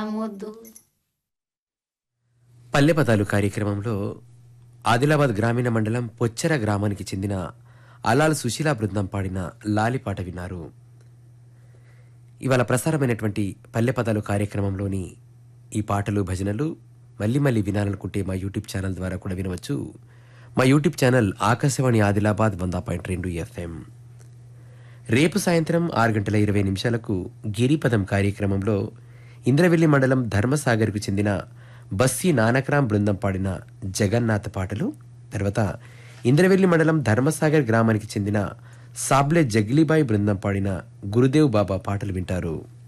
ముద్దు పల్లె పదాలు కార్యక్రమంలో ఆదిలాబాద్ గ్రామీణ మండలం పొచ్చెర గ్రామానికి చెందిన అలాల్ సుశీల బృందం పాడిన లాలిపాట విన్నారు ఇవాళ ప్రసారమైనటువంటి పల్లె పదాలు కార్యక్రమంలోని ఈ పాటలు భజనలు మళ్ళీ మళ్ళీ వినాలనుకుంటే మా యూట్యూబ్ ఛానల్ ద్వారా కూడా వినవచ్చు మా యూట్యూబ్ ఛానల్ ఆకాశవాణి ఆదిలాబాద్ వంద పాయింట్ రెండు ఎఫ్ఎం రేపు సాయంత్రం ఆరు గంటల ఇరవై నిమిషాలకు గిరిపదం కార్యక్రమంలో ఇంద్రవెల్లి మండలం ధర్మసాగర్కు చెందిన బస్సి నానక్రామ్ బృందం పాడిన జగన్నాథ పాటలు తర్వాత ఇంద్రవెల్లి మండలం ధర్మసాగర్ గ్రామానికి చెందిన సాబ్లే జగ్లీబాయి బృందం పాడిన గురుదేవ్ బాబా పాటలు వింటారు